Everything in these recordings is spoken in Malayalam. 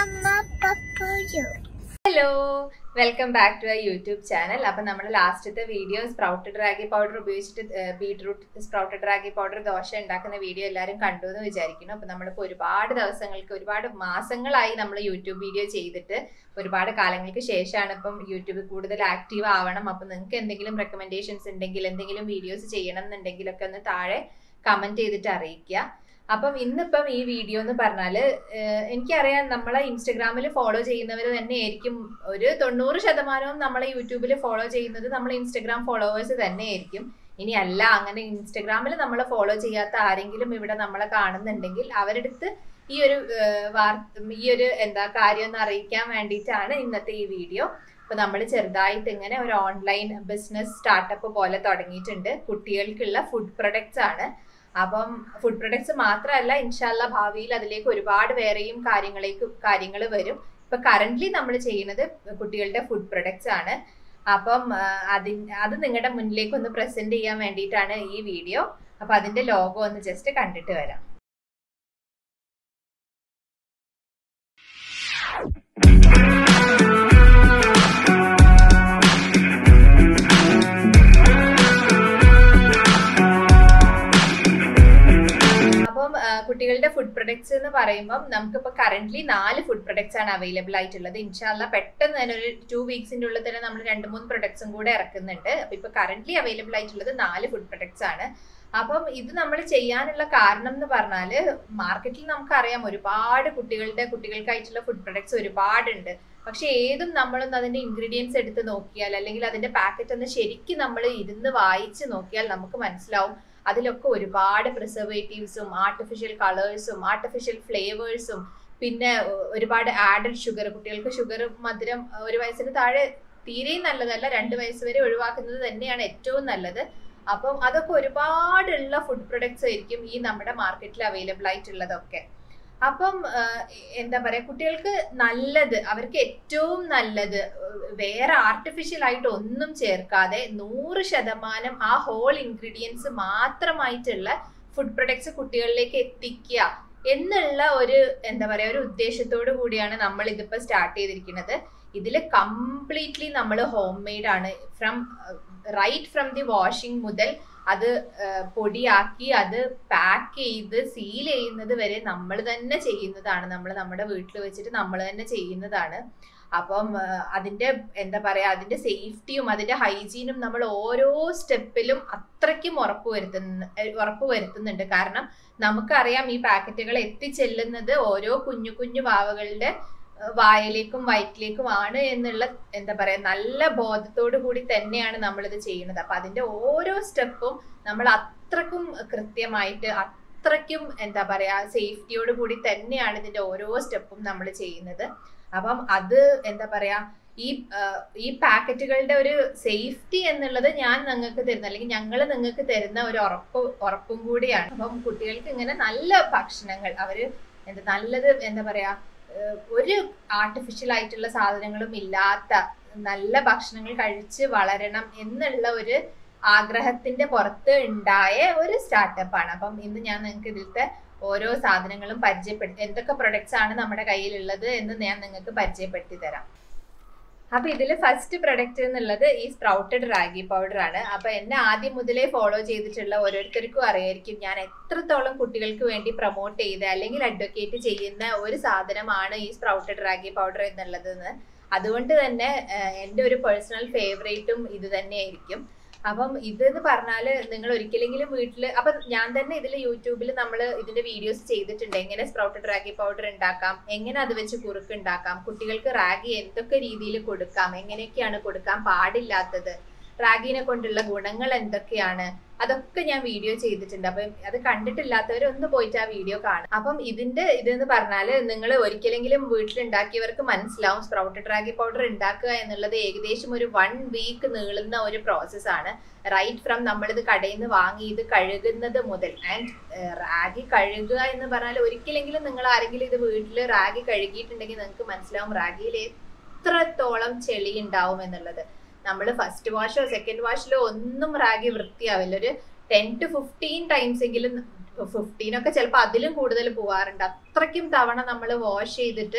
Mama Papayo. Hello welcome back to YouTube channel അപ്പൊ നമ്മുടെ ലാസ്റ്റത്തെ വീഡിയോ സ്പ്രൗട്ടഡ് റാഗി പൗഡർ ഉപയോഗിച്ചിട്ട് beetroot sprouted ragi powder dosa ഉണ്ടാക്കുന്ന വീഡിയോ എല്ലാവരും കണ്ടു എന്ന് വിചാരിക്കുന്നു അപ്പൊ നമ്മളിപ്പോ ഒരുപാട് ദിവസങ്ങൾക്ക് ഒരുപാട് മാസങ്ങളായി നമ്മൾ യൂട്യൂബ് വീഡിയോ ചെയ്തിട്ട് ഒരുപാട് കാലങ്ങൾക്ക് ശേഷമാണ് ഇപ്പം യൂട്യൂബ് കൂടുതൽ ആക്റ്റീവ് ആവണം അപ്പൊ നിങ്ങൾക്ക് എന്തെങ്കിലും റെക്കമെൻഡേഷൻസ് ഉണ്ടെങ്കിൽ എന്തെങ്കിലും വീഡിയോസ് ചെയ്യണം എന്നുണ്ടെങ്കിലൊക്കെ ഒന്ന് താഴെ കമന്റ് ചെയ്തിട്ട് അറിയിക്കുക അപ്പം ഇന്നിപ്പം ഈ വീഡിയോ എന്ന് പറഞ്ഞാല് ഏഹ് എനിക്കറിയാം നമ്മളെ ഇൻസ്റ്റഗ്രാമിൽ ഫോളോ ചെയ്യുന്നവർ തന്നെ ആയിരിക്കും ഒരു തൊണ്ണൂറ് ശതമാനവും നമ്മളെ യൂട്യൂബിൽ ഫോളോ ചെയ്യുന്നത് നമ്മളെ ഇൻസ്റ്റഗ്രാം ഫോളോവേഴ്സ് തന്നെ ആയിരിക്കും ഇനി അല്ല അങ്ങനെ ഇൻസ്റ്റഗ്രാമിൽ നമ്മളെ ഫോളോ ചെയ്യാത്ത ആരെങ്കിലും ഇവിടെ നമ്മളെ കാണുന്നുണ്ടെങ്കിൽ അവരെടുത്ത് ഈ ഒരു ഏഹ് വാർത്ത ഈ ഒരു എന്താ കാര്യം ഒന്ന് അറിയിക്കാൻ വേണ്ടിയിട്ടാണ് ഇന്നത്തെ ഈ വീഡിയോ അപ്പൊ നമ്മൾ ചെറുതായിട്ട് ഇങ്ങനെ ഒരു ഓൺലൈൻ ബിസിനസ് സ്റ്റാർട്ടപ്പ് പോലെ തുടങ്ങിയിട്ടുണ്ട് കുട്ടികൾക്കുള്ള ഫുഡ് പ്രൊഡക്ട്സ് ആണ് അപ്പം ഫുഡ് പ്രൊഡക്ട്സ് മാത്രമല്ല ഇൻഷാല്ല ഭാവിയിൽ അതിലേക്ക് ഒരുപാട് വേറെയും കാര്യങ്ങളേക്ക് കാര്യങ്ങൾ വരും ഇപ്പൊ കറന്റ്ലി നമ്മൾ ചെയ്യുന്നത് കുട്ടികളുടെ ഫുഡ് പ്രൊഡക്ട്സ് ആണ് അപ്പം അതി അത് നിങ്ങളുടെ മുന്നിലേക്ക് ഒന്ന് പ്രസന്റ് ചെയ്യാൻ വേണ്ടിയിട്ടാണ് ഈ വീഡിയോ അപ്പൊ അതിന്റെ ലോഗോ ഒന്ന് ജസ്റ്റ് കണ്ടിട്ട് വരാം അപ്പം ആ, കുട്ടികളുടെ ഫുഡ് പ്രൊഡക്ട്സ് എന്ന് പറയുമ്പം നമുക്കിപ്പോൾ കറന്റ്ലി നാല് ഫുഡ് പ്രൊഡക്ട്സ് ആണ് അവൈലബിൾ ആയിട്ടുള്ളത് ഇൻഷാല്ല പെട്ടെന്ന് തന്നെ ഒരു ടു വീക്സിന്റെ ഉള്ളിൽ തന്നെ നമ്മൾ രണ്ട് മൂന്ന് പ്രൊഡക്ട്സും കൂടെ ഇറക്കുന്നുണ്ട് അപ്പൊ ഇപ്പൊ കറന്റ്ലി അവൈലബിൾ ആയിട്ടുള്ളത് നാല് ഫുഡ് പ്രൊഡക്ട്സ് ആണ് അപ്പം ഇത് നമ്മൾ ചെയ്യാനുള്ള കാരണം എന്ന് പറഞ്ഞാല് മാർക്കറ്റിൽ നമുക്കറിയാം ഒരുപാട് കുട്ടികളുടെ കുട്ടികൾക്കായിട്ടുള്ള ഫുഡ് പ്രൊഡക്ട്സ് ഒരുപാടുണ്ട് പക്ഷെ ഏതും നമ്മളൊന്ന് അതിന്റെ ഇൻഗ്രീഡിയൻസ് എടുത്ത് നോക്കിയാൽ അല്ലെങ്കിൽ അതിന്റെ പാക്കറ്റ് ഒന്ന് ശരിക്കും നമ്മൾ ഇരുന്ന് വായിച്ച് നോക്കിയാൽ നമുക്ക് മനസ്സിലാവും അതിലൊക്കെ ഒരുപാട് പ്രിസർവേറ്റീവ്സും ആർട്ടിഫിഷ്യൽ കളേഴ്സും ആർട്ടിഫിഷ്യൽ ഫ്ലേവേഴ്സും പിന്നെ ഒ- ഒരുപാട് ആഡഡ് ഷുഗർ കുട്ടികൾക്ക് ഷുഗർ മധുരം ഒരു വയസ്സിന് താഴെ തീരെയും നല്ലതല്ല രണ്ട് വയസ്സ് വരെ ഒഴിവാക്കുന്നത് തന്നെയാണ് ഏറ്റവും നല്ലത് അപ്പം അതൊക്കെ ഒരുപാടുള്ള ഫുഡ് പ്രൊഡക്ട്സ് ആയിരിക്കും ഈ നമ്മുടെ മാർക്കറ്റിൽ അവൈലബിൾ ആയിട്ടുള്ളതൊക്കെ അപ്പം ആ, എന്താ പറയാ കുട്ടികൾക്ക് നല്ലത് അവർക്ക് ഏറ്റവും നല്ലത് ഏഹ്, വേറെ ആർട്ടിഫിഷ്യൽ ആയിട്ട് ഒന്നും ചേർക്കാതെ നൂറ് ശതമാനം ആ ഹോൾ ഇൻഗ്രീഡിയൻസ് മാത്രമായിട്ടുള്ള ഫുഡ് പ്രൊഡക്ട്സ് കുട്ടികളിലേക്ക് എത്തിക്കുക എന്നുള്ള ഒരു എന്താ പറയാ ഒരു ഉദ്ദേശത്തോടു കൂടിയാണ് നമ്മൾ ഇതിപ്പോ സ്റ്റാർട്ട് ചെയ്തിരിക്കുന്നത് ഇതിൽ കംപ്ലീറ്റ്ലി നമ്മൾ ഹോം മെയ്ഡ് ആണ് from right from the washing മുതൽ അത് ആ, പൊടിയാക്കി അത് പാക്ക് ചെയ്ത് സീൽ ചെയ്യുന്നത് വരെ നമ്മൾ തന്നെ ചെയ്യുന്നതാണ് നമ്മൾ നമ്മുടെ വീട്ടിൽ വെച്ചിട്ട് നമ്മൾ തന്നെ ചെയ്യുന്നതാണ് അപ്പം ആ, അതിന്റെ എന്താ പറയാ അതിന്റെ സേഫ്റ്റിയും അതിന്റെ ഹൈജീനും നമ്മൾ ഓരോ സ്റ്റെപ്പിലും അത്രയ്ക്കും ഉറപ്പ് വരുത്തുന്ന ഉറപ്പ് വരുത്തുന്നുണ്ട് കാരണം നമുക്കറിയാം ഈ പാക്കറ്റുകൾ എത്തിച്ചെല്ലുന്നത് ഓരോ കുഞ്ഞു കുഞ്ഞു വാവകളുടെ ആ, വായിലേക്കും വയറ്റിലേക്കും ആണ് എന്നുള്ള എന്താ പറയാ നല്ല ബോധത്തോടു കൂടി തന്നെയാണ് നമ്മൾ ഇത് ചെയ്യുന്നത് അപ്പൊ അതിന്റെ ഓരോ സ്റ്റെപ്പും നമ്മൾ അത്രക്കും കൃത്യമായിട്ട് അത്രയ്ക്കും എന്താ പറയാ സേഫ്റ്റിയോട് കൂടി തന്നെയാണ് ഇതിന്റെ ഓരോ സ്റ്റെപ്പും നമ്മൾ ചെയ്യുന്നത് അപ്പം അത് എന്താ പറയാ ഈ ആ, ഈ പാക്കറ്റുകളുടെ ഒരു സേഫ്റ്റി എന്നുള്ളത് ഞാൻ നിങ്ങൾക്ക് തരുന്ന അല്ലെങ്കിൽ ഞങ്ങൾ നിങ്ങൾക്ക് തരുന്ന ഒരു ഉറപ്പ് ഉറപ്പും കൂടിയാണ് അപ്പം കുട്ടികൾക്ക് ഇങ്ങനെ നല്ല ഭക്ഷണങ്ങൾ അവര് എന്താ നല്ലത് എന്താ പറയാ ഏഹ് ഒരു ആർട്ടിഫിഷ്യൽ ആയിട്ടുള്ള സാധനങ്ങളും ഇല്ലാത്ത നല്ല ഭക്ഷണങ്ങൾ കഴിച്ച് വളരണം എന്നുള്ള ഒരു ആഗ്രഹത്തിന്റെ പുറത്ത് ഉണ്ടായ ഒരു സ്റ്റാർട്ടപ്പ് ആണ് അപ്പം ഇന്ന് ഞാൻ നിങ്ങൾക്ക് ഇതിലത്തെ ഓരോ സാധനങ്ങളും പരിചയപ്പെടുത്തി എന്തൊക്കെ പ്രൊഡക്ട്സ് ആണ് നമ്മുടെ കയ്യിലുള്ളത് എന്ന് ഞാൻ നിങ്ങൾക്ക് പരിചയപ്പെടുത്തി തരാം അപ്പൊ ഇതില് ഫസ്റ്റ് പ്രൊഡക്റ്റ് എന്നുള്ളത് ഈ സ്പ്രൗട്ടഡ് റാഗി പൗഡർ ആണ് അപ്പൊ എന്നെ ആദ്യം മുതലേ ഫോളോ ചെയ്തിട്ടുള്ള ഓരോരുത്തർക്കും അറിയായിരിക്കും ഞാൻ എത്രത്തോളം കുട്ടികൾക്ക് വേണ്ടി പ്രൊമോട്ട് ചെയ്ത് അല്ലെങ്കിൽ അഡ്വക്കേറ്റ് ചെയ്യുന്ന ഒരു സാധനമാണ് ഈ സ്പ്രൗട്ടഡ് റാഗി പൗഡർ എന്നുള്ളത് അതുകൊണ്ട് തന്നെ ആഹ്, എൻ്റെ ഒരു പേഴ്സണൽ ഫേവറേറ്റും ഇത് തന്നെയായിരിക്കും അപ്പം ഇതെന്ന് പറഞ്ഞാല് നിങ്ങൾ ഒരിക്കലെങ്കിലും വീട്ടിൽ അപ്പൊ ഞാൻ തന്നെ ഇതിൽ യൂട്യൂബിൽ നമ്മൾ ഇതിന്റെ വീഡിയോസ് ചെയ്തിട്ടുണ്ട് എങ്ങനെ സ്പ്രൗട്ടഡ് റാഗി പൗഡർ ഉണ്ടാക്കാം എങ്ങനെ അത് വെച്ച് കുറുക്ക് ഉണ്ടാക്കാം കുട്ടികൾക്ക് റാഗി എന്തൊക്കെ രീതിയിൽ കൊടുക്കാം എങ്ങനെയൊക്കെയാണ് കൊടുക്കാൻ പാടില്ലാത്തത് റാഗിനെ കൊണ്ടുള്ള ഗുണങ്ങൾ എന്തൊക്കെയാണ് അതൊക്കെ ഞാൻ വീഡിയോ ചെയ്തിട്ടുണ്ട് അപ്പം അത് കണ്ടിട്ടില്ലാത്തവർ ഒന്ന് പോയിട്ട് ആ വീഡിയോ കാണും അപ്പം ഇതിന്റെ ഇതെന്ന് പറഞ്ഞാല് നിങ്ങൾ ഒരിക്കലെങ്കിലും വീട്ടിലുണ്ടാക്കിയവർക്ക് മനസ്സിലാവും സ്പ്രൗട്ടഡ് റാഗി പൗഡർ ഉണ്ടാക്കുക എന്നുള്ളത് ഏകദേശം ഒരു വൺ വീക്ക് നീളുന്ന ഒരു പ്രോസസ്സാണ് റൈറ്റ് ഫ്രം നമ്മളിത് കടയിൽ നിന്ന് വാങ്ങി ഇത് കഴുകുന്നത് മുതൽ ആൻഡ് റാഗി കഴുകുക എന്ന് പറഞ്ഞാൽ ഒരിക്കലെങ്കിലും നിങ്ങൾ ആരെങ്കിലും ഇത് വീട്ടിൽ റാഗി കഴുകിയിട്ടുണ്ടെങ്കിൽ നിങ്ങൾക്ക് മനസ്സിലാവും റാഗിയിൽ എത്രത്തോളം ചെളി ഉണ്ടാവും എന്നുള്ളത് നമ്മൾ ഫസ്റ്റ് വാഷോ സെക്കൻഡ് വാഷിലോ ഒന്നും റാഗി വൃത്തിയാവില്ല ഒരു ടെൻ ടു ഫിഫ്റ്റീൻ ടൈംസ് എങ്കിലും ഫിഫ്റ്റീൻ ഒക്കെ ചിലപ്പോൾ അതിലും കൂടുതൽ പോവാറുണ്ട് അത്രയ്ക്കും തവണ നമ്മൾ വാഷ് ചെയ്തിട്ട്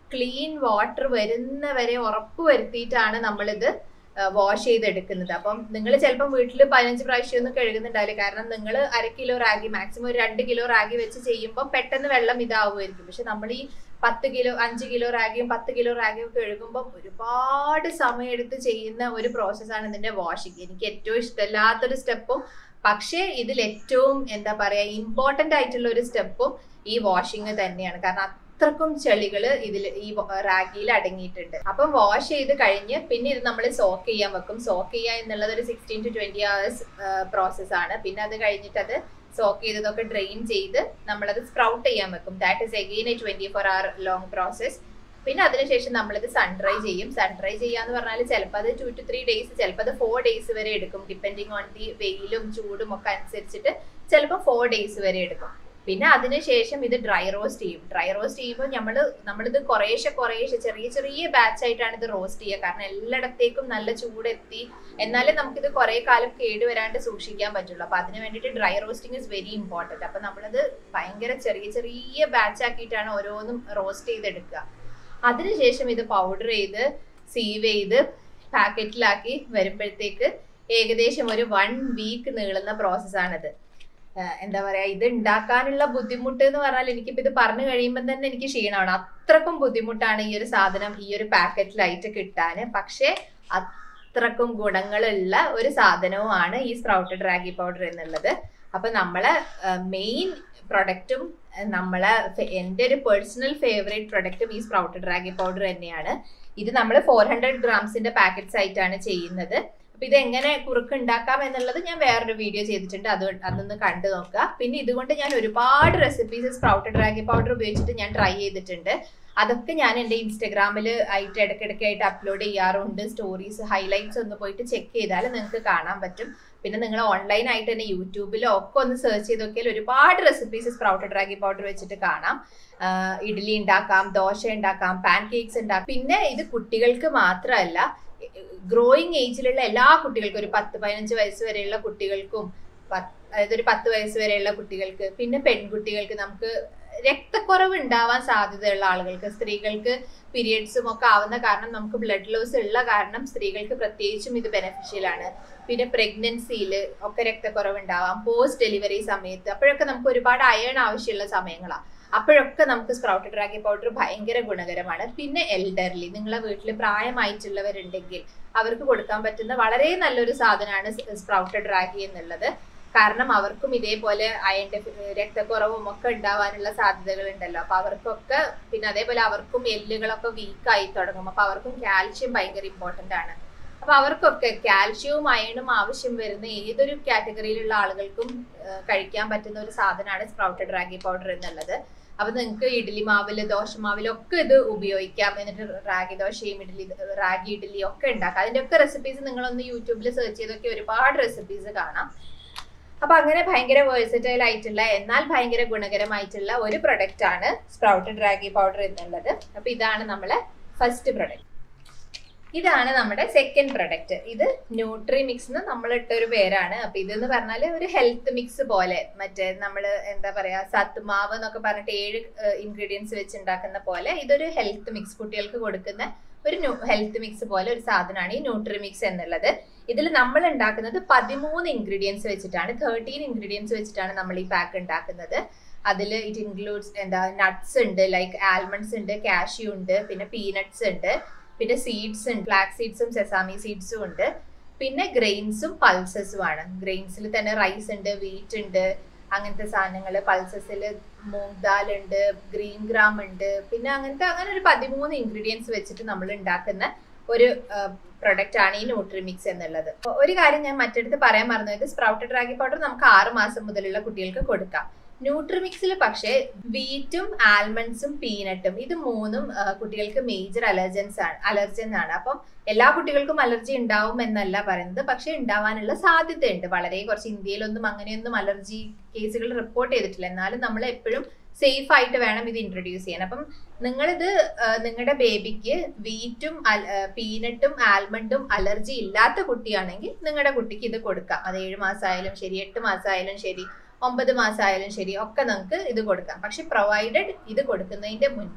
ക്ലീൻ വാട്ടർ വരുന്നവരെ ഉറപ്പ് വരുത്തിയിട്ടാണ് നമ്മളിത് വാഷ് ചെയ്തെടുക്കുന്നത് അപ്പം നിങ്ങൾ ചിലപ്പം വീട്ടിൽ പതിനഞ്ച് പ്രാവശ്യം ഒന്നും കഴുകുന്നുണ്ടാവില്ല കാരണം നിങ്ങൾ അര കിലോ റാഗി മാക്സിമം ഒരു രണ്ട് കിലോ റാഗി വെച്ച് ചെയ്യുമ്പോൾ പെട്ടെന്ന് വെള്ളം ഇതാവുമായിരിക്കും പക്ഷെ നമ്മൾ ഈ പത്ത് കിലോ അഞ്ച് കിലോ റാഗിയും പത്ത് കിലോ റാഗിയും ഒക്കെ കഴുകുമ്പോൾ ഒരുപാട് സമയമെടുത്ത് ചെയ്യുന്ന ഒരു പ്രോസസ്സാണ് ഇതിന്റെ വാഷിംഗ് എനിക്ക് ഏറ്റവും ഇഷ്ടമില്ലാത്തൊരു സ്റ്റെപ്പും പക്ഷേ ഇതിൽ ഏറ്റവും എന്താ പറയാ ഇമ്പോർട്ടന്റ് ആയിട്ടുള്ള ഒരു സ്റ്റെപ്പും ഈ വാഷിംഗ് തന്നെയാണ് കാരണം അത്രക്കും ചെളികൾ ഇതിൽ ഈ റാഗിയിൽ അടങ്ങിയിട്ടുണ്ട് അപ്പം വാഷ് ചെയ്ത് കഴിഞ്ഞ് പിന്നെ ഇത് നമ്മൾ സോക്ക് ചെയ്യാൻ വെക്കും സോക്ക് ചെയ്യുക എന്നുള്ളത് ഒരു sixteen to twenty hours process ആണ് പിന്നെ അത് കഴിഞ്ഞിട്ട് അത് സോക്ക് ചെയ്തതൊക്കെ ഡ്രെയിൻ ചെയ്ത് നമ്മളത് സ്പ്രൗട്ട് ചെയ്യാൻ വെക്കും that is again a twenty four hour long process പിന്നെ അതിനുശേഷം നമ്മളിത് സൺ ഡ്രൈ ചെയ്യും സൺ ഡ്രൈ ചെയ്യാന്ന് പറഞ്ഞാൽ ചിലപ്പോൾ അത് ടു ടു ത്രീ ഡേയ്സ് ചിലപ്പോൾ അത് ഫോർ ഡേയ്സ് വരെ എടുക്കും ഡിപ്പെൻഡിങ് ഓൺ ദി വെയിലും ചൂടും ഒക്കെ അനുസരിച്ചിട്ട് ചിലപ്പോൾ ഫോർ ഡേയ്സ് വരെ എടുക്കും പിന്നെ അതിനുശേഷം ഇത് ഡ്രൈ റോസ്റ്റ് ചെയ്യും ഡ്രൈ റോസ്റ്റ് ചെയ്യുമ്പോൾ നമ്മൾ നമ്മളിത് കുറേശ്ശെ കുറേശ്ശെ ചെറിയ ചെറിയ ബാച്ച് ആയിട്ടാണ് ഇത് റോസ്റ്റ് ചെയ്യുക കാരണം എല്ലായിടത്തേക്കും നല്ല ചൂടെത്തി എന്നാലേ നമുക്കിത് കുറെ കാലം കേടുവരാണ്ട് സൂക്ഷിക്കാൻ പറ്റുള്ളൂ അപ്പൊ അതിന് വേണ്ടിയിട്ട് dry roasting is very important അപ്പൊ നമ്മളത് ഭയങ്കര ചെറിയ ചെറിയ ബാച്ച് ആക്കിയിട്ടാണ് ഓരോന്നും റോസ്റ്റ് ചെയ്തെടുക്കുക അതിനുശേഷം ഇത് പൗഡർ ചെയ്ത് സീവ് ചെയ്ത് പാക്കറ്റിലാക്കി വരുമ്പോഴത്തേക്ക് ഏകദേശം ഒരു വൺ വീക്ക് നീളുന്ന പ്രോസസ്സാണിത് എന്താ പറയാ ഇത് ഉണ്ടാക്കാനുള്ള ബുദ്ധിമുട്ട് എന്ന് പറഞ്ഞാൽ എനിക്കിപ്പോ ഇത് പറഞ്ഞു കഴിയുമ്പോൾ തന്നെ എനിക്ക് ക്ഷീണമാണ് അത്രക്കും ബുദ്ധിമുട്ടാണ് ഈ ഒരു സാധനം ഈ ഒരു പാക്കറ്റിലായിട്ട് കിട്ടാന് പക്ഷേ അത്രക്കും ഗുണങ്ങളുള്ള ഒരു സാധനവുമാണ് ഈ സ്പ്രൗട്ടഡ് റാഗി പൗഡർ എന്നുള്ളത് അപ്പൊ നമ്മളെ മെയിൻ പ്രൊഡക്റ്റും നമ്മളെ എൻ്റെ ഒരു പേഴ്സണൽ ഫേവറേറ്റ് പ്രൊഡക്റ്റും ഈ സ്പ്രൗട്ടഡ് റാഗി പൗഡർ തന്നെയാണ് ഇത് നമ്മൾ ഫോർ ഹൺഡ്രഡ് ഗ്രാംസിന്റെ പാക്കറ്റ്സ് ആയിട്ടാണ് ചെയ്യുന്നത് അപ്പൊ ഇത് എങ്ങനെ കുറുക്ക് ഉണ്ടാക്കാം എന്നുള്ളത് ഞാൻ വേറൊരു വീഡിയോ ചെയ്തിട്ടുണ്ട് അത് അതൊന്ന് കണ്ടു നോക്കുക പിന്നെ ഇതുകൊണ്ട് ഞാൻ ഒരുപാട് റെസിപ്പീസ് സ്പ്രൗട്ടഡ് റാഗി പൗഡർ ഉപയോഗിച്ചിട്ട് ഞാൻ ട്രൈ ചെയ്തിട്ടുണ്ട് അതൊക്കെ ഞാൻ എൻ്റെ ഇൻസ്റ്റഗ്രാമിൽ ആയിട്ട് ഇടയ്ക്കിടയ്ക്കായിട്ട് അപ്ലോഡ് ചെയ്യാറുണ്ട് സ്റ്റോറീസ് ഹൈലൈറ്റ്സ് ഒന്ന് പോയിട്ട് ചെക്ക് ചെയ്താൽ നിങ്ങൾക്ക് കാണാൻ പറ്റും പിന്നെ നിങ്ങൾ ഓൺലൈൻ ആയിട്ട് തന്നെ യൂട്യൂബിലോ ഒക്കെ ഒന്ന് സെർച്ച് ചെയ്ത് നോക്കിയാൽ ഒരുപാട് റെസിപ്പീസ് സ്പ്രൗട്ടഡ് റാഗി പൗഡർ വെച്ചിട്ട് കാണാം ഇഡ്ഡലി ഉണ്ടാക്കാം ദോശ ഉണ്ടാക്കാം പാൻ കേക്ക്സ് ഉണ്ടാക്കാം പിന്നെ ഇത് കുട്ടികൾക്ക് മാത്രമല്ല ഗ്രോയിങ് ഏജിലുള്ള എല്ലാ കുട്ടികൾക്കും ഒരു പത്ത് പതിനഞ്ച് വയസ്സ് വരെയുള്ള കുട്ടികൾക്കും അതായത് ഒരു പത്ത് വയസ്സ് വരെയുള്ള കുട്ടികൾക്ക് പിന്നെ പെൺകുട്ടികൾക്ക് നമുക്ക് രക്തക്കുറവ് ഉണ്ടാവാൻ സാധ്യതയുള്ള ആളുകൾക്ക് സ്ത്രീകൾക്ക് പീരിയഡ്സും ഒക്കെ ആവുന്ന കാരണം നമുക്ക് ബ്ലഡ് ലോസ് ഉള്ള കാരണം സ്ത്രീകൾക്ക് പ്രത്യേകിച്ചും ഇത് ബെനഫിഷ്യൽ ആണ് പിന്നെ പ്രഗ്നൻസിയിൽ ഒക്കെ രക്തക്കുറവ് ഉണ്ടാവാം പോസ്റ്റ് ഡെലിവറി സമയത്ത് അപ്പോഴൊക്കെ നമുക്ക് ഒരുപാട് അയൺ ആവശ്യമുള്ള സമയങ്ങളാണ് അപ്പോഴൊക്കെ നമുക്ക് സ്പ്രൗട്ടഡ് റാഗി പൗഡർ ഭയങ്കര ഗുണകരമാണ് പിന്നെ എൽഡർലി നിങ്ങളെ വീട്ടിൽ പ്രായമായിട്ടുള്ളവരുണ്ടെങ്കിൽ അവർക്ക് കൊടുക്കാൻ പറ്റുന്ന വളരെ നല്ലൊരു സാധനമാണ് സ്പ്രൗട്ടഡ് റാഗി എന്നുള്ളത് കാരണം അവർക്കും ഇതേപോലെ അയൺ രക്തക്കുറവും ഒക്കെ ഉണ്ടാവാനുള്ള സാധ്യതകൾ ഉണ്ടല്ലോ അപ്പൊ അവർക്കൊക്കെ പിന്നെ അതേപോലെ അവർക്കും എല്ലുകളൊക്കെ വീക്കായി തുടങ്ങും അപ്പൊ അവർക്കും കാൽഷ്യം ഭയങ്കര ഇമ്പോർട്ടന്റ് ആണ് അപ്പൊ അവർക്കൊക്കെ കാൽഷ്യവും അയണും ആവശ്യം വരുന്ന ഏതൊരു കാറ്റഗറിയിലുള്ള ആളുകൾക്കും കഴിക്കാൻ പറ്റുന്ന ഒരു സാധനമാണ് സ്പ്രൗട്ടഡ് റാഗി പൗഡർ എന്നുള്ളത് അപ്പൊ നിങ്ങൾക്ക് ഇഡ്ഡലി മാവില് ദോശമാവിലും ഒക്കെ ഇത് ഉപയോഗിക്കാം എന്നിട്ട് റാഗി ദോശയും ഇഡ്ഡലി റാഗി ഇഡ്ഡലി ഒക്കെ ഉണ്ടാക്കാം അതിന്റെ ഒക്കെ റെസിപ്പീസ് നിങ്ങളൊന്ന് യൂട്യൂബിൽ സെർച്ച് ചെയ്തൊക്കെ ഒരുപാട് റെസിപ്പീസ് കാണാം അപ്പൊ അങ്ങനെ ഭയങ്കര വേഴ്സറ്റൈൽ ആയിട്ടുള്ള എന്നാൽ ഭയങ്കര ഗുണകരമായിട്ടുള്ള ഒരു പ്രൊഡക്റ്റ് ആണ് സ്പ്രൗട്ടഡ് റാഗി പൗഡർ എന്നുള്ളത് അപ്പൊ ഇതാണ് നമ്മളെ ഫസ്റ്റ് പ്രൊഡക്റ്റ് ഇതാണ് നമ്മുടെ സെക്കൻഡ് പ്രൊഡക്റ്റ് ഇത് ന്യൂട്രി മിക്സ് എന്ന് നമ്മൾ ഇട്ട ഒരു പേരാണ് അപ്പൊ ഇതെന്ന് പറഞ്ഞാൽ ഒരു ഹെൽത്ത് മിക്സ് പോലെ മറ്റേ നമ്മൾ എന്താ പറയാ സത്മാവ് എന്നൊക്കെ പറഞ്ഞിട്ട് ഏഴ് ഇൻഗ്രീഡിയൻസ് വെച്ച് ഉണ്ടാക്കുന്ന പോലെ ഇതൊരു ഹെൽത്ത് മിക്സ് കുട്ടികൾക്ക് കൊടുക്കുന്ന ഒരു ഹെൽത്ത് മിക്സ് പോലെ ഒരു സാധനമാണ് ഈ ന്യൂട്രി മിക്സ് എന്നുള്ളത് ഇതിൽ നമ്മൾ ഉണ്ടാക്കുന്നത് പതിമൂന്ന് ഇൻഗ്രീഡിയൻസ് വെച്ചിട്ടാണ് തേർട്ടീൻ ഇൻഗ്രീഡിയൻസ് വെച്ചിട്ടാണ് നമ്മൾ ഈ പാക്ക് ഉണ്ടാക്കുന്നത് അതിൽ ഇറ്റ് ഇൻക്ലൂഡ്സ് എന്താ നട്ട്സ് ഉണ്ട് ലൈക്ക് ആൽമണ്ട്സ് ഉണ്ട് കാഷ്യൂ ഉണ്ട് പിന്നെ പീനട്ട്സ് ഉണ്ട് പിന്നെ സീഡ്സ് ഉണ്ട് ബ്ലാക്ക് സീഡ്സും സെസാമി സീഡ്സും ഉണ്ട് പിന്നെ ഗ്രെയിൻസും പൾസസും ആണ് ഗ്രെയിൻസിൽ തന്നെ റൈസ് ഉണ്ട് വീറ്റ് ഉണ്ട് അങ്ങനത്തെ സാധനങ്ങൾ പൾസസിൽ മൂങ് ദാൽ ഉണ്ട് ഗ്രീൻ ഗ്രാം ഉണ്ട് പിന്നെ അങ്ങനത്തെ അങ്ങനെ ഒരു പതിമൂന്ന് ഇൻഗ്രീഡിയൻസ് വെച്ചിട്ട് നമ്മൾ ഉണ്ടാക്കുന്ന ഒരു പ്രൊഡക്റ്റ് ആണ് ഈ ന്യൂട്രി മിക്സ് എന്നുള്ളത് ഒരു കാര്യം ഞാൻ മറ്റടുത്ത് പറയാൻ മറന്നത് സ്പ്രൗട്ടഡ് റാഗി പൗഡർ നമുക്ക് ആറ് മാസം മുതലുള്ള കുട്ടികൾക്ക് കൊടുക്കാം ന്യൂട്രിമിക്സിൽ പക്ഷേ വീറ്റും ആൽമണ്ട്സും പീനട്ടും ഇത് മൂന്നും കുട്ടികൾക്ക് മേജർ അലർജൻസ് ആണ് അലർജൻ ആണ് അപ്പം എല്ലാ കുട്ടികൾക്കും അലർജി ഉണ്ടാവും എന്നല്ല പറയുന്നത് പക്ഷെ ഉണ്ടാവാനുള്ള സാധ്യതയുണ്ട് വളരെ കുറച്ച് ഇന്ത്യയിലൊന്നും അങ്ങനെയൊന്നും അലർജി കേസുകൾ റിപ്പോർട്ട് ചെയ്തിട്ടില്ല എന്നാലും നമ്മൾ എപ്പോഴും സേഫ് ആയിട്ട് വേണം ഇത് ഇൻട്രൊഡ്യൂസ് ചെയ്യാൻ അപ്പം നിങ്ങളിത് നിങ്ങളുടെ ബേബിക്ക് വീറ്റും പീനട്ടും ആൽമണ്ടും അലർജി ഇല്ലാത്ത കുട്ടിയാണെങ്കിൽ നിങ്ങളുടെ കുട്ടിക്ക് ഇത് കൊടുക്കാം അത് ഏഴ് മാസമായാലും ശരി എട്ട് മാസമായാലും ശരി ഒമ്പത് മാസമായാലും ശരി ഒക്കെ നമുക്ക് ഇത് കൊടുക്കാം പക്ഷെ പ്രൊവൈഡഡ് ഇത് കൊടുക്കുന്നതിന്റെ മുന്നേ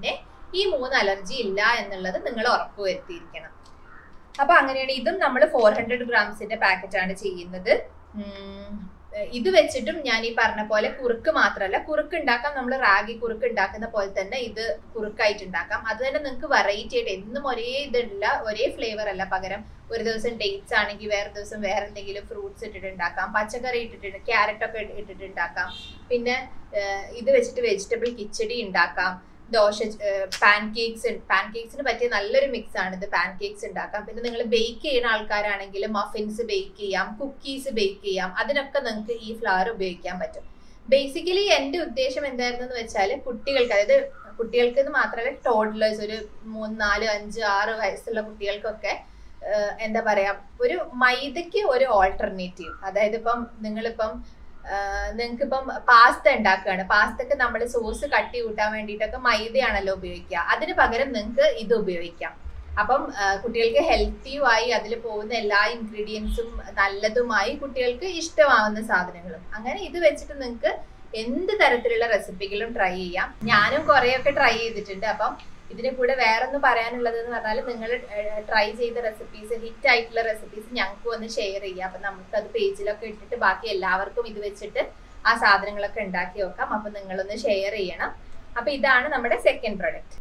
ഈ മൂന്ന് അലർജി ഇല്ല എന്നുള്ളത് നിങ്ങൾ ഉറപ്പുവരുത്തിയിരിക്കണം അപ്പൊ അങ്ങനെയാണ് ഇതും നമ്മൾ ഫോർ ഹൺഡ്രഡ് ഗ്രാംസിന്റെ പാക്കറ്റ് ആണ് ചെയ്യുന്നത് ഉം, ഇത് വെച്ചിട്ടും ഞാൻ ഈ പറഞ്ഞ പോലെ കുറുക്ക് മാത്രമല്ല കുറുക്ക് ഉണ്ടാക്കാം നമ്മൾ റാഗി കുറുക്ക് ഉണ്ടാക്കുന്ന പോലെ തന്നെ ഇത് കുറുക്കായിട്ട് ഉണ്ടാക്കാം അത് തന്നെ നിങ്ങൾക്ക് വെറൈറ്റി ആയിട്ട് എന്നും ഒരേ ഇതല്ല ഒരേ ഫ്ലേവർ അല്ല പകരം ഒരു ദിവസം ഡേറ്റ്സ് ആണെങ്കിൽ വേറെ ദിവസം വേറെ എന്തെങ്കിലും ഫ്രൂട്ട്സ് ഇട്ടിട്ട് ഉണ്ടാക്കാം പച്ചക്കറി ഇട്ടിട്ട് ക്യാരറ്റ് ഒക്കെ ഇട്ടിട്ട് ഉണ്ടാക്കാം പിന്നെ ഏഹ്, ഇത് വെച്ചിട്ട് വെജിറ്റബിൾ കിച്ചടി ഉണ്ടാക്കാം ദോശ പാൻ കേക്ക്സ് പാൻ കേക്സിന് പറ്റിയ നല്ലൊരു മിക്സ് ആണ് ഇത് പാൻ കേക്ക്സ് ഉണ്ടാക്കാം പിന്നെ നിങ്ങൾ ബേക്ക് ചെയ്യുന്ന ആൾക്കാരാണെങ്കിൽ മഫിൻസ് ബേക്ക് ചെയ്യാം കുക്കീസ് ബേക്ക് ചെയ്യാം അതിനൊക്കെ നിങ്ങൾക്ക് ഈ ഫ്ലവർ ഉപയോഗിക്കാൻ പറ്റും ബേസിക്കലി എന്റെ ഉദ്ദേശം എന്തായിരുന്നു എന്ന് വെച്ചാൽ കുട്ടികൾക്ക് അതായത് കുട്ടികൾക്ക് എന്ന് മാത്രമല്ല ടോഡ്ലേഴ്സ് ഒരു മൂന്ന് നാല് അഞ്ച് ആറ് വയസ്സുള്ള കുട്ടികൾക്കൊക്കെ ഏഹ്, എന്താ പറയാ ഒരു മൈദയ്ക്ക് ഒരു ഓൾട്ടർനേറ്റീവ് അതായത് ഇപ്പം നിങ്ങളിപ്പം നിങ്ങൾക്ക് ഇപ്പം പാസ്ത ഉണ്ടാക്കുകയാണ് പാസ്തക്ക് നമ്മൾ സോസ് കട്ടി കൂട്ടാൻ വേണ്ടിയിട്ടൊക്കെ മൈദയാണല്ലോ ഉപയോഗിക്കുക അതിന് പകരം നിങ്ങൾക്ക് ഇത് ഉപയോഗിക്കാം അപ്പം ആ, കുട്ടികൾക്ക് ഹെൽത്തിയുമായി അതിൽ പോകുന്ന എല്ലാ ഇൻഗ്രീഡിയൻസും നല്ലതുമായി കുട്ടികൾക്ക് ഇഷ്ടമാവുന്ന സാധനങ്ങളും അങ്ങനെ ഇത് വെച്ചിട്ട് നിങ്ങൾക്ക് എന്ത് തരത്തിലുള്ള റെസിപ്പികളും ട്രൈ ചെയ്യാം ഞാനും കുറേയൊക്കെ ട്രൈ ചെയ്തിട്ടുണ്ട് അപ്പം ഇതിന് കൂടെ വേറൊന്ന് പറയാനുള്ളത് എന്ന് പറഞ്ഞാൽ നിങ്ങൾ ട്രൈ ചെയ്ത റെസിപ്പീസ് ഹിറ്റ് ആയിട്ടുള്ള റെസിപ്പീസ് ഞങ്ങൾക്ക് ഒന്ന് ഷെയർ ചെയ്യാം അപ്പൊ നമുക്ക് അത് പേജിലൊക്കെ ഇട്ടിട്ട് ബാക്കി എല്ലാവർക്കും ഇത് വെച്ചിട്ട് ആ സാധനങ്ങളൊക്കെ ഉണ്ടാക്കി വെക്കാം അപ്പൊ നിങ്ങളൊന്ന് ഷെയർ ചെയ്യണം അപ്പൊ ഇതാണ് നമ്മുടെ സെക്കൻഡ് പ്രൊഡക്റ്റ്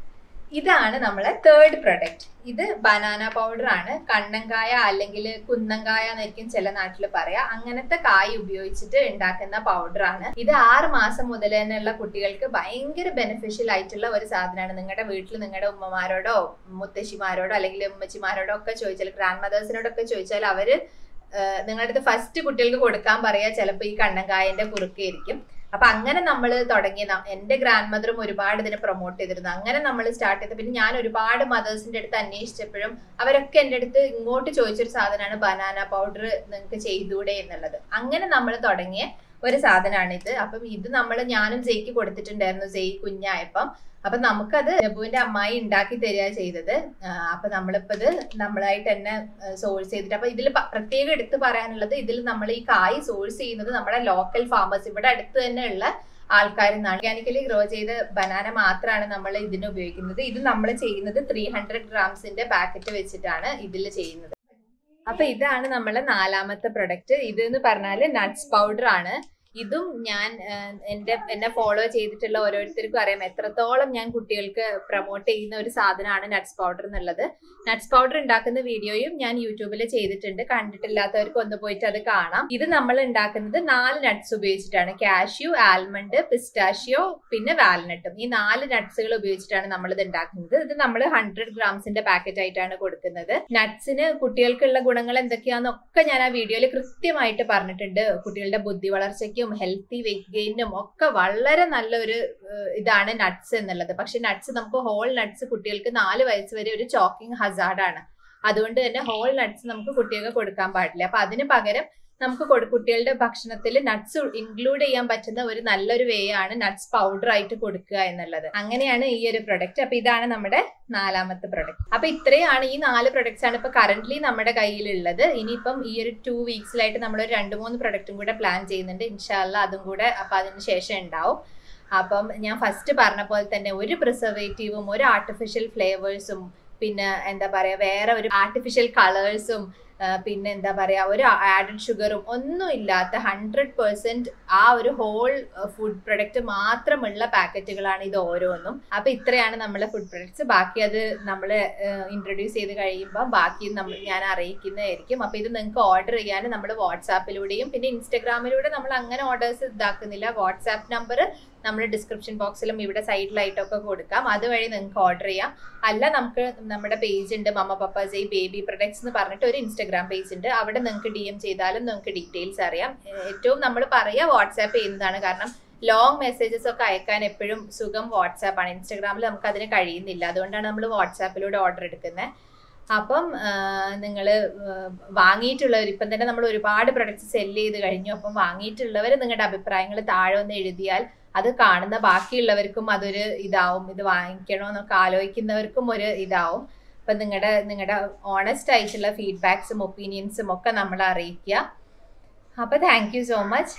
ഇതാണ് നമ്മളെ തേർഡ് പ്രൊഡക്റ്റ് ഇത് ബനാന പൗഡർ ആണ് കണ്ണങ്കായ അല്ലെങ്കിൽ കുന്നങ്കായ എന്നായിരിക്കും ചില നാട്ടിൽ പറയാ അങ്ങനത്തെ കായ് ഉപയോഗിച്ചിട്ട് ഉണ്ടാക്കുന്ന പൗഡർ ആണ് ഇത് ആറ് മാസം മുതൽ തന്നെയുള്ള കുട്ടികൾക്ക് ഭയങ്കര ബെനിഫിഷ്യൽ ആയിട്ടുള്ള ഒരു സാധനമാണ് നിങ്ങളുടെ വീട്ടിൽ നിങ്ങളുടെ ഉമ്മമാരോടോ മുത്തശ്ശിമാരോടോ അല്ലെങ്കിൽ ഉമ്മച്ചിമാരോടോ ഒക്കെ ചോദിച്ചാൽ ഗ്രാൻഡ് മദേഴ്സിനോടൊക്കെ ചോദിച്ചാൽ അവര് ഏഹ് നിങ്ങളുടെ അടുത്ത് ഫസ്റ്റ് കുട്ടികൾക്ക് കൊടുക്കാൻ പറയാ ചിലപ്പോൾ ഈ കണ്ണങ്കായന്റെ കുറുക്കായിരിക്കും അപ്പൊ അങ്ങനെ നമ്മൾ തുടങ്ങി ന- എന്റെ ഗ്രാൻഡ് മദറും ഒരുപാട് ഇതിനെ പ്രൊമോട്ട് ചെയ്തിരുന്നു അങ്ങനെ നമ്മൾ സ്റ്റാർട്ട് ചെയ്ത് പിന്നെ ഞാൻ ഒരുപാട് മദേഴ്സിന്റെ അടുത്ത് അന്വേഷിച്ചപ്പോഴും അവരൊക്കെ എൻ്റെ അടുത്ത് ഇങ്ങോട്ട് ചോദിച്ചൊരു സാധനമാണ് ബനാന പൗഡർ നിങ്ങൾക്ക് ചെയ്തൂടെ എന്നുള്ളത് അങ്ങനെ നമ്മൾ തുടങ്ങിയ ഒരു സാധനമാണ് ഇത് അപ്പം ഇത് നമ്മൾ ഞാനും ജയ്ക്ക് കൊടുത്തിട്ടുണ്ടായിരുന്നു ജയ് കുഞ്ഞായപ്പം അപ്പൊ നമുക്കത് ജബുവിന്റെ അമ്മായി ഉണ്ടാക്കി തരിക ചെയ്തത് ആ, അപ്പൊ നമ്മളിപ്പോ ഇത് നമ്മളായിട്ട് തന്നെ സോഴ്സ് ചെയ്തിട്ട് അപ്പൊ ഇതിൽ പ്രത്യേകം എടുത്ത് പറയാനുള്ളത് ഇതിൽ നമ്മൾ ഈ കായ് സോഴ്സ് ചെയ്യുന്നത് നമ്മുടെ ലോക്കൽ ഫാമേഴ്സ് ഇവിടെ അടുത്ത് തന്നെ ഉള്ള ആൾക്കാരിൽ നിന്നാണ് ഓർഗാനിക്കലി ഗ്രോ ചെയ്ത ബനാന മാത്രമാണ് നമ്മൾ ഇതിന് ഉപയോഗിക്കുന്നത് ഇത് നമ്മൾ ചെയ്യുന്നത് ത്രീ ഹൺഡ്രഡ് ഗ്രാംസിന്റെ പാക്കറ്റ് വെച്ചിട്ടാണ് ഇതിൽ ചെയ്യുന്നത് അപ്പൊ ഇതാണ് നമ്മളെ നാലാമത്തെ പ്രൊഡക്റ്റ് ഇത് എന്ന് പറഞ്ഞാല് നട്ട്സ് പൗഡർ ആണ് ഇതും ഞാൻ ആഹ്, എന്റെ എന്നെ ഫോളോ ചെയ്തിട്ടുള്ള ഓരോരുത്തർക്കും അറിയാം എത്രത്തോളം ഞാൻ കുട്ടികൾക്ക് പ്രൊമോട്ട് ചെയ്യുന്ന ഒരു സാധനമാണ് നട്ട്സ് പൗഡർ എന്നുള്ളത് നട്ട്സ് പൗഡർ ഉണ്ടാക്കുന്ന വീഡിയോയും ഞാൻ യൂട്യൂബിൽ ചെയ്തിട്ടുണ്ട് കണ്ടിട്ടില്ലാത്തവർക്ക് ഒന്ന് പോയിട്ട് അത് കാണാം ഇത് നമ്മൾ ഉണ്ടാക്കുന്നത് നാല് നട്ട്സ് ഉപയോഗിച്ചിട്ടാണ് കാഷ്യൂ ആൽമണ്ട് പിസ്റ്റാഷ്യോ പിന്നെ വാൽനട്ടും ഈ നാല് നട്ട്സുകൾ ഉപയോഗിച്ചിട്ടാണ് നമ്മൾ ഇത് ഉണ്ടാക്കുന്നത് ഇത് നമ്മൾ ഹൺഡ്രഡ് ഗ്രാംസിന്റെ പാക്കറ്റ് ആയിട്ടാണ് കൊടുക്കുന്നത് നട്ട്സിന് കുട്ടികൾക്കുള്ള ഗുണങ്ങൾ എന്തൊക്കെയാണെന്നൊക്കെ ഞാൻ ആ വീഡിയോയിൽ കൃത്യമായിട്ട് പറഞ്ഞിട്ടുണ്ട് കുട്ടികളുടെ ബുദ്ധി വളർച്ചയ്ക്കും ഹെൽത്തി വെയിറ്റ് ഗെയിനും ഒക്കെ വളരെ നല്ലൊരു ഏഹ്, ഇതാണ് നട്ട്സ് എന്നുള്ളത് പക്ഷെ നട്ട്സ് നമുക്ക് ഹോൾ നട്ട്സ് കുട്ടികൾക്ക് നാല് വയസ്സ് വരെ ഒരു ചോക്കിംഗ് ഹസാർഡാണ് അതുകൊണ്ട് തന്നെ ഹോൾ നട്ട്സ് നമുക്ക് കുട്ടികൾക്ക് കൊടുക്കാൻ പാടില്ല അപ്പൊ അതിന് പകരം നമുക്ക് കൊടു- കുട്ടികളുടെ ഭക്ഷണത്തിൽ നട്ട്സ് ഇൻക്ലൂഡ് ചെയ്യാൻ പറ്റുന്ന ഒരു നല്ലൊരു വേ ആണ് നട്ട്സ് പൗഡർ ആയിട്ട് കൊടുക്കുക എന്നുള്ളത് അങ്ങനെയാണ് ഈ ഒരു പ്രൊഡക്റ്റ് അപ്പൊ ഇതാണ് നമ്മുടെ നാലാമത്തെ പ്രൊഡക്റ്റ് അപ്പൊ ഇത്രയാണ് ഈ നാല് പ്രൊഡക്ട്സ് ആണ് ഇപ്പൊ കറന്റ്ലി നമ്മുടെ കയ്യിലുള്ളത് ഇനിയിപ്പം ഈ ഒരു ടു വീക്സിലായിട്ട് നമ്മൾ ഒരു രണ്ട് മൂന്ന് പ്രൊഡക്റ്റും കൂടെ പ്ലാൻ ചെയ്യുന്നുണ്ട് ഇൻഷാല്ല അതും കൂടെ അപ്പൊ അതിന് ശേഷം ഉണ്ടാവും അപ്പം ഞാൻ ഫസ്റ്റ് പറഞ്ഞ പോലെ തന്നെ ഒരു പ്രിസർവേറ്റീവും ഒരു ആർട്ടിഫിഷ്യൽ ഫ്ലേവേഴ്സും പിന്നെ എന്താ പറയാ വേറെ ഒരു ആർട്ടിഫിഷ്യൽ കളേഴ്സും പിന്നെ എന്താ പറയാ ഒരു ആഡഡ് ഷുഗറും ഒന്നും ഇല്ലാത്ത ഹൺഡ്രഡ് പെർസെന്റ് ആ ഒരു ഹോൾ ഫുഡ് പ്രൊഡക്റ്റ് മാത്രമുള്ള പാക്കറ്റുകളാണ് ഇത് ഓരോന്നും അപ്പൊ ഇത്രയാണ് നമ്മളെ ഫുഡ് പ്രൊഡക്ട്സ് ബാക്കി അത് നമ്മൾ ഇൻട്രൊഡ്യൂസ് ചെയ്ത് കഴിയുമ്പോൾ ബാക്കി നമ്മൾ ഞാൻ അറിയിക്കുന്നതായിരിക്കും അപ്പൊ ഇത് നിങ്ങൾക്ക് ഓർഡർ ചെയ്യാൻ നമ്മൾ വാട്സാപ്പിലൂടെയും പിന്നെ ഇൻസ്റ്റഗ്രാമിലൂടെ നമ്മൾ അങ്ങനെ ഓർഡേഴ്സ് ഇതാക്കുന്നില്ല വാട്സാപ്പ് നമ്പർ നമ്മൾ ഡിസ്ക്രിപ്ഷൻ ബോക്സിലും ഇവിടെ സൈഡിലായിട്ടൊക്കെ കൊടുക്കാം അതുവഴി നിങ്ങൾക്ക് ഓർഡർ ചെയ്യാം അല്ല നമുക്ക് നമ്മുടെ പേജ് ഉണ്ട് മമ്മ പപ്പ ജയ് ബേബി പ്രൊഡക്ട്സ് എന്ന് പറഞ്ഞിട്ട് ഒരു ഇൻസ്റ്റഗ്രാം പേജ് ഉണ്ട് അവിടെ നിങ്ങൾക്ക് ഡി എം ചെയ്താലും നിങ്ങൾക്ക് ഡീറ്റെയിൽസ് അറിയാം ഏഹ് ഏറ്റവും നമ്മൾ പറയുക വാട്സാപ്പ് ചെയ്യുന്നതാണ് കാരണം ലോങ് മെസ്സേജസ് ഒക്കെ അയക്കാൻ എപ്പോഴും സുഖം വാട്സാപ്പ് ആണ് ഇൻസ്റ്റഗ്രാമിൽ നമുക്ക് അതിന് കഴിയുന്നില്ല അതുകൊണ്ടാണ് നമ്മൾ വാട്സാപ്പിലൂടെ ഓർഡർ എടുക്കുന്നത് അപ്പം നിങ്ങൾ വാങ്ങിയിട്ടുള്ളവർ ഇപ്പം തന്നെ നമ്മൾ ഒരുപാട് പ്രൊഡക്ട്സ് സെല് ചെയ്ത് കഴിഞ്ഞു അപ്പം വാങ്ങിയിട്ടുള്ളവർ നിങ്ങളുടെ അഭിപ്രായങ്ങൾ താഴെ ഒന്ന് എഴുതിയാൽ അത് കാണുന്ന ബാക്കിയുള്ളവർക്കും അതൊരു ഇതാവും ഇത് വാങ്ങിക്കണോ എന്നൊക്കെ ആലോചിക്കുന്നവർക്കും ഒരു ഇതാവും അപ്പം നിങ്ങളുടെ നിങ്ങളുടെ ഓണസ്റ്റ് ആയിട്ടുള്ള ഫീഡ്ബാക്സും ഒപ്പീനിയൻസും ഒക്കെ നമ്മളെ അറിയിക്കുക അപ്പോൾ താങ്ക് യു സോ മച്ച്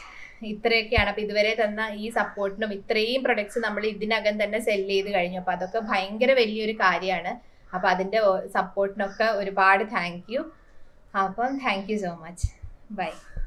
ഇത്രയൊക്കെയാണ് അപ്പൊ ഇതുവരെ തന്ന ഈ സപ്പോർട്ടിനും ഇത്രയും പ്രൊഡക്ട്സ് നമ്മൾ ഇതിനകം തന്നെ സെല് ചെയ്ത് കഴിഞ്ഞു അപ്പൊ അതൊക്കെ ഭയങ്കര വലിയൊരു കാര്യമാണ് അപ്പൊ അതിന്റെ സപ്പോർട്ടിനൊക്കെ ഒരുപാട് താങ്ക് യു അപ്പം thank you so much by